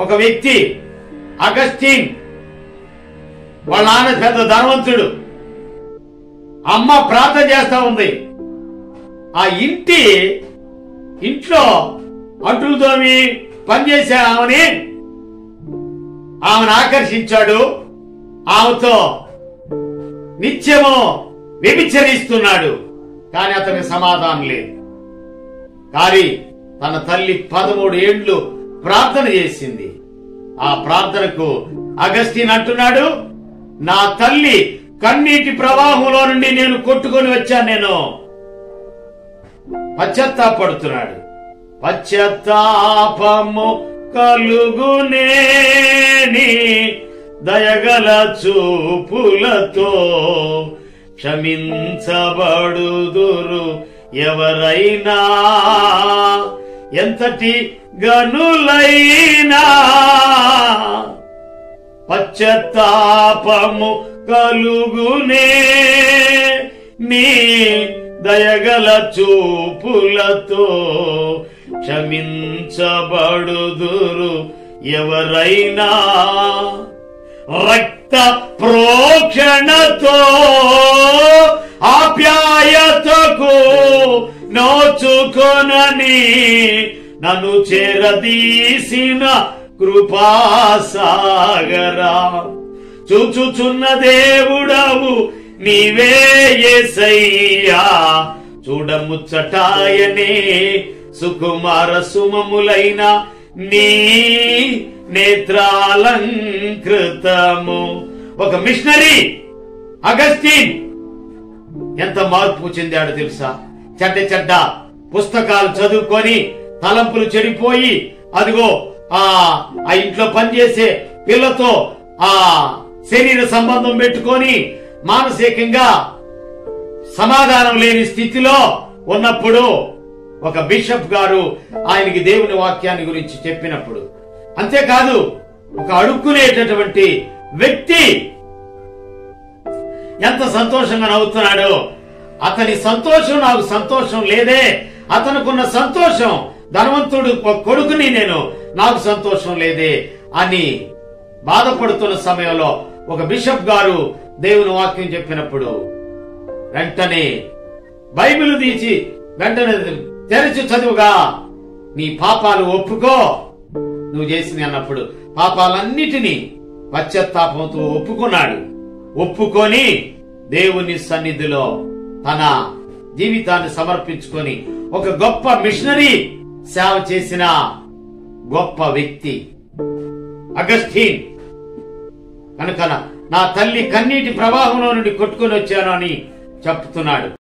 ఒక వ్యక్తి అగస్టిన్ వాళ్ళ నాన్న పెద్ద ధనవంతుడు అమ్మ ప్రార్థన చేస్తా ఉంది ఆ ఇంటి ఇంట్లో అంటులు తోమి పనిచేసే ఆమెని ఆమెను ఆకర్షించాడు ఆమెతో నిత్యము వ్యభిచరిస్తున్నాడు కానీ అతనికి సమాధానం లేదు కానీ తన తల్లి పదమూడు ఏండ్లు ప్రార్థన చేసింది ఆ ప్రార్థనకు అగస్టిన్ అంటున్నాడు నా తల్లి కన్నీటి ప్రవాహంలో నుండి నేను కొట్టుకొని వచ్చాను నేను పశ్చాత్తాపడుతున్నాడు పశ్చాత్తాపము కలుగునేని దయగల చూపులతో క్షమించబడుదురు ఎవరైనా ఎంతటి గనులైనా పశ్చాత్తాపము కలుగునే నీ దయగల చూపులతో క్షమించబడుదురు ఎవరైనా రక్త ప్రోక్షణతో ఆప్యాయతకు నోచుకొనని నన్ను చేరదీసిన కృపాసాగరా చూచుచున్న దేవుడవు నీవే యేసయ్యా చూడముచ్చటాయనే సుకుమార సుమములైన నీ నేత్రాలంకృతము ఒక మిషనరీ అగస్టిన్ ఎంత మార్పు చెందాడో తెలుసా చెడ్డ చెడ్డ పుస్తకాలు చదువుకొని తలంపులు చెడిపోయి అదిగో ఆ ఆ ఇంట్లో పనిచేసే పిల్లతో ఆ శరీర సంబంధం పెట్టుకొని మానసికంగా సమాధానం లేని స్థితిలో ఉన్నప్పుడు ఒక బిషప్ గారు ఆయనకి దేవుని వాక్యాన్ని గురించి చెప్పినప్పుడు అంతేకాదు ఒక అడుక్కునేటటువంటి వ్యక్తి ఎంత సంతోషంగా నవ్వుతున్నాడో అతని సంతోషం నాకు సంతోషం లేదే అతనుకున్న సంతోషం ధనవంతుడు ఒక కొడుకుని నేను నాకు సంతోషం లేదే అని బాధపడుతున్న సమయంలో ఒక బిషప్ గారు దేవుని వాక్యం చెప్పినప్పుడు వెంటనే బైబిల్ తీసి వెంటనే తెరచి చదువుగా నీ పాపాలు ఒప్పుకో నువ్వు చేసిన అన్నప్పుడు పాపాలన్నిటినీ పశ్చాత్తాపంతో ఒప్పుకున్నాడు ఒప్పుకొని దేవుని సన్నిధిలో తన జీవితాన్ని సమర్పించుకొని ఒక గొప్ప మిషనరీ సేవ చేసిన గొప్ప వ్యక్తి అగస్టిన్ కనుక నా తల్లి కన్నీటి ప్రవాహంలో నుండి కొట్టుకొని వచ్చాను అని చెప్తున్నాడు